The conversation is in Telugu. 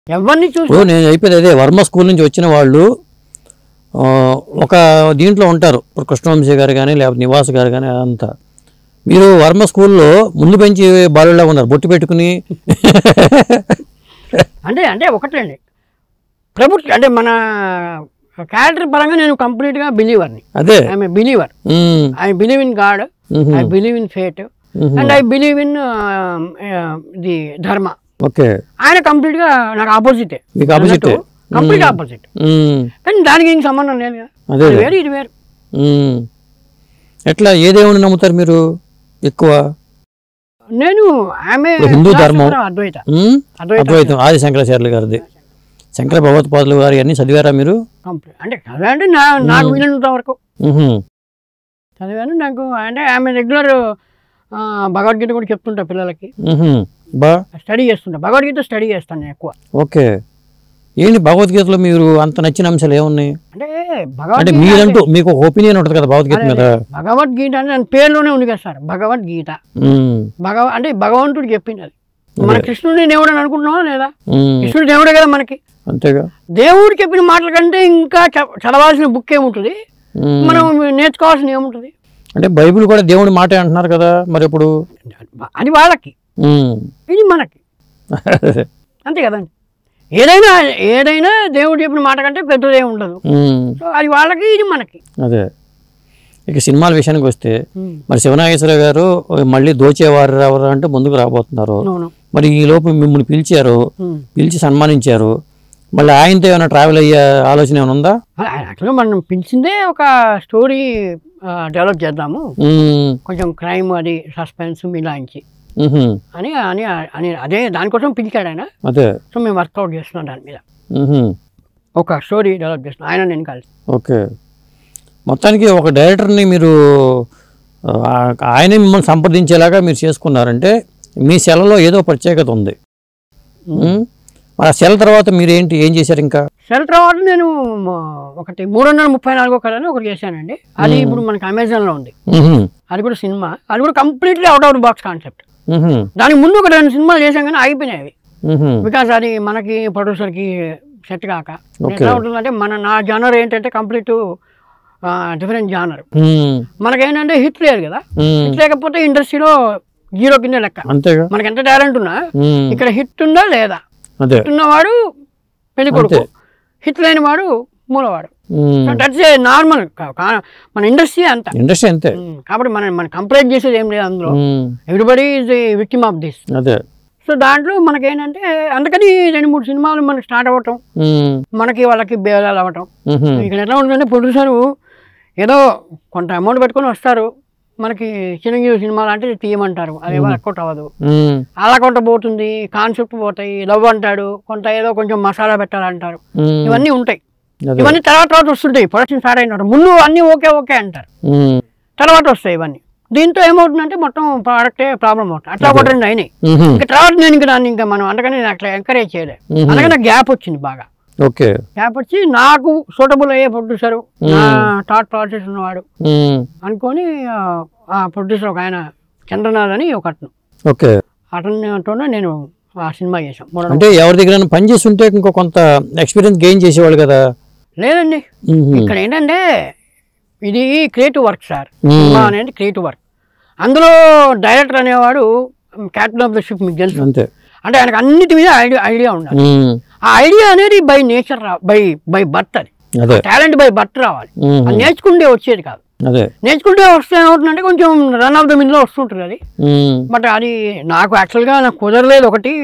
ఎవరిని చూసి ఇప్పుడు నేను చెప్పేది అదే వర్మ స్కూల్ నుంచి వచ్చిన వాళ్ళు ఆ, ఒక దీంట్లో ఉంటారు ఇప్పుడు కృష్ణవంశీ గారు కానీ లేకపోతే నివాస్ గారు కానీ అదంతా మీరు వర్మ స్కూల్లో ముందు పెంచి బాలులా ఉన్నారు బొట్టు పెట్టుకుని అంటే అంటే ఒకటండి ప్రభుత్వం అంటే మన క్యారెక్టర్ పరంగా నేను కంప్లీట్గా బిలీవర్ని అదే I'm believer um, I believe in God hmm. I believe in fate hmm. And I believe in the dharma okay ఆయన కంప్లీట్గా నాకు ఆపోజిటే మీకు opposite ఏ. కంప్లీట్ ఆపోజిట్ ఉమ్, కానీ దానికి ఇంక సంబంధం లేదు కదా అదే అది వేరు ఇది వేరు ఉమ్. ఎట్లా ఏ దేవుని నమ్ముతారు మీరు ఎక్కువ నేను ఆమె ఇప్పుడు హిందూ ధర్మం. అద్వైత ఉమ్? అద్వైత అద్వైతం ఆది శంకరాచార్యులు గారిది శంకర భగవత్పాదులు గారి అన్ని చదివారా మీరు కంప్లీట్ అంటే చదివా అంటే నా నాకు వీలైనంత వరకు ఉహు, చదివాను నాకు అంటే ఆమె రెగ్యులర్ భగవద్గీత కూడా చెప్తుంటా పిల్లలకి ఉహు. బా స్టడీ చేస్తుంటా భగవద్గీత స్టడీ చేస్తాను నేను ఎక్కువ ఓకే ఏంటి భగవద్గీతలో మీరు అంత నచ్చిన అంశాలు ఏమున్నాయి అంటే అంటే భగవద్గీత మీరంటూ మీకు ఒక ఒపీనియన్ ఉంటుంది కదా భగవద్గీత మీద భగవద్గీత అంటే దాని పేరులోనే ఉంది కదా సార్ భగవద్గీత ఉమ్, భగవ అంటే భగవంతుడు చెప్పింది అది మన కృష్ణుడిని దేవుడు అని అనుకుంటున్నావా లేదా ఉమ్, కృష్ణుడు దేవుడే కదా మనకి అంతేగా దేవుడు చెప్పిన మాటల కంటే ఇంకా చ- చదవాల్సిన బుక్ ఏముంటుంది ఉమ్. మనం నేర్చుకోవాల్సిన ఏముంటుంది అంటే బైబిల్ కూడా దేవుడి మాటే అంటున్నారు కదా మరి ఇప్పుడు అది వాళ్ళకి ఉమ్. ఇది మనకి అంతే కదండి ఏదైనా ఏదైనా దేవుడు చెప్పిన మాట కంటే పెద్దదే ఉండదు ఉమ్, సో అది వాళ్ళకి ఇది మనకి అదే ఇక సినిమాల విషయానికి వస్తే మరి శివనాగేశ్వర గారు మళ్ళీ దోచేవారు ఎవరు అంటే ముందుకు రాబోతున్నారు అవును మరి ఈ లోపు మిమ్మల్ని పిలిచారు ఉమ్. పిలిచి సన్మానించారు మళ్ళీ ఆయనతో ఏమైనా ట్రావెల్ అయ్యే ఆలోచన ఏమైనా ఉందా యాక్చువల్గా మనం పిలిచిందే ఒక స్టోరీ డెవలప్ చేద్దాము ఉమ్, కొంచెం క్రైమ్ అది సస్పెన్స్ మిలాయించి ఉహుం, అని అని అని అదే దానికోసం పిలిచాడు ఆయన అదే సో మేము వర్కౌట్ చేస్తున్నాం దాని మీద ఉహుం, ఒక స్టోరీ డెవలప్ చేస్తున్నాం ఆయన నేను కలిసి ఓకే మొత్తానికి ఒక డైరెక్టర్ని మీరు ఆ, ఆయనే మిమ్మల్ని సంప్రదించేలాగా మీరు చేసుకున్నారంటే మీ సెలలో ఏదో ప్రత్యేకత ఉంది ఉమ్, మరి ఆ సెల తర్వాత మీరు ఏంటి ఏం చేశారు ఇంకా సెల్ తర్వాత నేను మ- ఒకటి మూడు వందల ముప్పై నాలుగో కథని ఒకటి చేశానండి అది ఇప్పుడు మనకి అమెజాన్లో ఉంది ఉహుం, అది కూడా సినిమా అది కూడా completely out of box concept ఉహుం, దానికి ముందు ఒక రెండు సినిమాలు చేశాం కానీ ఆగిపోయినాయి అవి ఉహుం, బికాస్ అది మనకి ప్రొడ్యూసర్కి సెట్ కాక Okay. ఎట్లా ఉంటుందంటే మన నా జానర్ ఏంటంటే కంప్లీట్ డిఫరెంట్ జానర్ ఉమ్, మనకేంటంటే హిట్ లేదు కదా ఉమ్, హిట్ లేకపోతే ఇండస్ట్రీలో జీరో కింద లెక్క అంతేగా మనకి ఎంత టాలెంట్ ఉన్నా ఉమ్, ఇక్కడ హిట్ ఉందా లేదా అదే హిట్ ఉన్నవాడు పెళ్లి కొడుకు అంతే. హిట్ లేని వాడు మూలవాడు ఉమ్, దట్స్ ఏ నార్మల్ మన ఇండస్ట్రీ అంత ఇండస్ట్రీ అంతే ఉమ్, కాబట్టి మనం మనం కంప్లైంట్ చేసేది ఏం లేదు అందులో um, everybody is victim of this అదే సో దాంట్లో మనకేంటంటే అందుకని రెండు మూడు సినిమాలు మనకి స్టార్ట్ అవ్వటం ఉమ్, మనకి వాళ్ళకి భేదాలు అవ్వటం ఉహుం, ఇక్కడ ఎట్లా ఉంటుందంటే ప్రొడ్యూసరు ఏదో కొంత అమౌంట్ పెట్టుకొని వస్తారు మనకి చిరంజీవి సినిమా లాంటిది తీయమంటారు అది వర్కౌట్ అవ్వదు ఉమ్, అలా కొంత పోతుంది కాన్సెప్ట్ పోతాయి లవ్ అంటాడు కొంత ఏదో కొంచెం మసాలా పెట్టాలంటారు ఉమ్, ఇవన్నీ ఉంటాయి అదే ఇవన్నీ తర్వాత తర్వాత వస్తుంటాయి ప్రొడక్షన్ స్టార్ట్ అయిన తర్వాత ముందు అన్నీ ఓకే ఓకే అంటారు ఉమ్, తర్వాత వస్తాయి ఇవన్నీ దీంతో ఏమవుతుందంటే మొత్తం ప్రోడక్టే ప్రాబ్లం అవుతుంది అట్లా ఒకటి రెండు అయినాయి ఉహుం, ఇంకా తర్వాత నేను ఇంకా దాన్ని ఇంకా మనం అందుకని నేను అట్లా ఎంకరేజ్ చేయలేదు మ్మ్. అందుకని నాకు గ్యాప్ వచ్చింది బాగా ఓకే గ్యాప్ వచ్చి నాకు సూటబుల్ అయ్యే ప్రొడ్యూసర్ నా థాట్ ప్రాసెస్ ఉన్నవాడు ఉమ్, అనుకొని ఆ, ఆ ప్రొడ్యూసర్ ఒక ఆయన చంద్రనాథ్ అని ఒక అతను ఓకే అతనితోనే నేను ఆ సినిమా చేశాం మొన్న అంటే ఎవరి దగ్గర పని చేసి ఉంటే ఇంకో కొంత ఎక్స్పీరియన్స్ గెయిన్ చేసేవాళ్ళు కదా లేదండి ఉహుం, ఇక్కడ ఏంటంటే ఇది creative work sir hmm. Cinema అనేది క్రియేటివ్ వర్క్ అందులో డైరెక్టర్ అనేవాడు క్యాప్టెన్ ఆఫ్ ద షిప్ మీకు తెలుసు అంతే అంటే ఆయనకు అన్నిటి మీద ఐడియా ఐడియా ఉండాలి ఉమ్, ఆ ఐడియా అనేది బై నేచర్ రా బై బై బర్త్ అది అదే టాలెంట్ బై బర్త్ రావాలి ఉహుం, అది నేర్చుకుంటే వచ్చేది కాదు అదే నేర్చుకుంటే వస్తే ఏమవుతుందంటే కొంచెం రన్ ఆఫ్ ద మిన్లో వస్తుంటుంది అది ఉమ్, బట్ అది నాకు యాక్చువల్గా నాకు కుదరలేదు ఒకటి